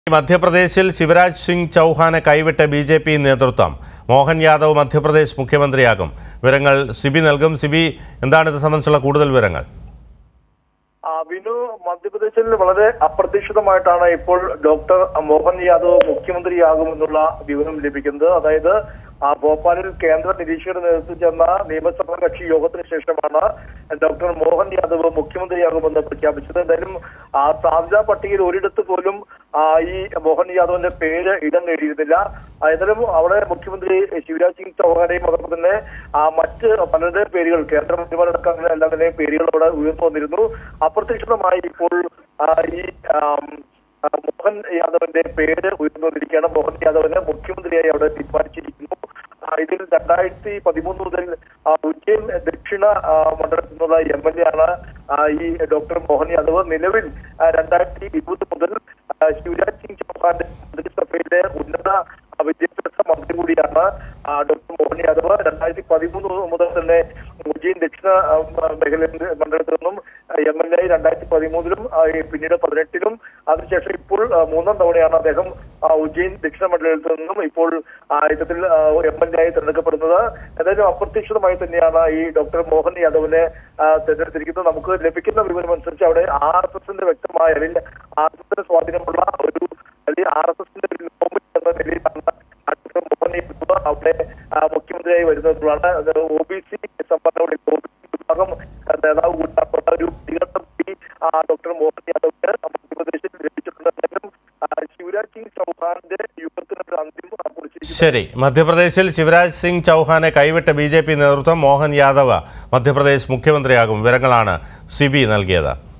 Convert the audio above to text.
മധ്യപ്രദേശിൽ ശിവരാജ് സിംഗ് ചൗഹാനെ കൈവിട്ട B J P നേതൃത്വം മോഹൻ യാദവ് മധ്യപ്രദേശ് മുഖ്യമന്ത്രിയാകും വിവരങ്ങൾ സിബി നൽകും സിബി എന്താണ് ഇത് സംബന്ധിച്ചുള്ള കൂടുതൽ വിവരങ്ങൾ ആ, വിനു മധ്യപ്രദേശിൽ വളരെ അപ്രതീക്ഷിതമായിട്ടാണ് ഇപ്പോൾ ഡോക്ടർ മോഹൻ യാദവ് മുഖ്യമന്ത്രിയാകുമെന്നുള്ള വിവരം ലഭിക്കുന്നത് അതായത് ആ, ഭോപ്പാലിൽ കേന്ദ്ര നിരീക്ഷകരുടെ നേതൃത്വം ചേർന്ന നിയമസഭാ കക്ഷി യോഗത്തിന് ശേഷമാണ് ഡോക്ടർ മോഹൻ യാദവ് മുഖ്യമന്ത്രിയാകുമെന്ന് പ്രഖ്യാപിച്ചത് എന്തായാലും ആ സാധ്യതാ പട്ടികയിൽ ഒരിടത്ത് പോലും ആ, ഈ മോഹൻ യാദവിന്റെ പേര് ഇടം നേടിയിരുന്നില്ല ആ, എന്നാലും അവിടെ മുഖ്യമന്ത്രി ശിവരാജ് സിംഗ് ചൗഹാനെയും അതോടൊപ്പം തന്നെ ആ, മറ്റ് പലരുടെ പേരുകൾ കേന്ദ്രമന്ത്രിമാരടക്കം അങ്ങനെ എല്ലാവരുടെയും പേരുകൾ അവിടെ ഉയർന്നു വന്നിരുന്നു അപ്രതീക്ഷിതമായി ഇപ്പോൾ ആ, ഈ ആം, ആ, മോഹൻ യാദവിന്റെ പേര് ഉയർന്നു വന്നിരിക്കുകയാണ് മോഹൻ യാദവിനെ മുഖ്യമന്ത്രിയായി അവിടെ തീരുമാനിച്ചിരിക്കുന്നു ആ, ഇതിൽ രണ്ടായിരത്തി പതിമൂന്ന് മുതൽ ആ, ഉജ്ജയിൻ ദക്ഷിണ ആ, മണ്ഡലത്തിൽ നിന്നുള്ള എം എൽ എ ആണ് ആ, ഈ ഡോക്ടർ മോഹൻ യാദവ് നിലവിൽ ആ, രണ്ടായിരത്തി ഇരുപത് മുതൽ ആ, ശിവരാജ് സിംഗ് ചൗഹാന്റെ മന്ത്രിസഭയിലെ ഉന്നത ആ, വിദ്യാഭ്യാസ മന്ത്രി കൂടിയാണ് ആ, ഡോക്ടർ മോഹൻ യാദവ് രണ്ടായിരത്തി പതിമൂന്ന് മുതൽ തന്നെ ഉജ്ജയിൻ ദക്ഷിണ ആ, മേഖലയിൽ മണ്ഡലത്തിൽ നിന്നും എം എൽ എ രണ്ടായിരത്തി പതിമൂന്നിലും പിന്നീട് പതിനെട്ടിലും അതിനുശേഷം ഇപ്പോൾ ആ, മൂന്നാം തവണയാണ് അദ്ദേഹം ആ, ഉജ്ജയിൻ ദക്ഷിണ മണ്ഡലത്തിൽ നിന്നും ഇപ്പോൾ ആ, ഇത്തരത്തിൽ എം എൽ എ ആയി തിരഞ്ഞെടുക്കപ്പെടുന്നത് എന്തായാലും അപ്രതീക്ഷിതമായി തന്നെയാണ് ഈ ഡോക്ടർ മോഹൻ യാദവിനെ ആ, തിരഞ്ഞെടുത്തിരിക്കുന്നത് നമുക്ക് ലഭിക്കുന്ന വിവരം അനുസരിച്ച് അവിടെ ആർ എസ് എസിന്റെ വ്യക്തമായ അല്ലെങ്കിൽ ആർ എസ് എസിന് സ്വാധീനമുള്ള ഒരു അല്ലെങ്കിൽ ആർ എസ് എസിന്റെ ഒരു ലോബി എന്ന നിലയിലാണ് ഡോക്ടർ മോഹൻ യാദവ് അവിടെ ആ, മുഖ്യമന്ത്രിയായി വരുന്നതാണ് ഒ ബി സി സംവരണ വിഭാഗം നേതാവ് കൂട്ടാപ്പെട്ട ഒരു ഭീകരത കൂടി ആ, ഡോക്ടർ മോഹൻ യാദവിന് മധ്യപ്രദേശിൽ ലഭിച്ചിട്ടുണ്ടെങ്കിലും ആ, ശിവരാജ് സിംഗ് ചൗഹാന്റെ യുഗത്തിന് ഒരു അന്ത്യം കുറിച്ചിരിക്കുന്നു ശരി മധ്യപ്രദേശിൽ ശിവരാജ് സിംഗ് ചൗഹാനെ കൈവിട്ട ബി ജെ പി നേതൃത്വം മോഹൻ യാദവ് മധ്യപ്രദേശ് മുഖ്യമന്ത്രിയാകും വിവരങ്ങളാണ് സിബി നൽകിയത്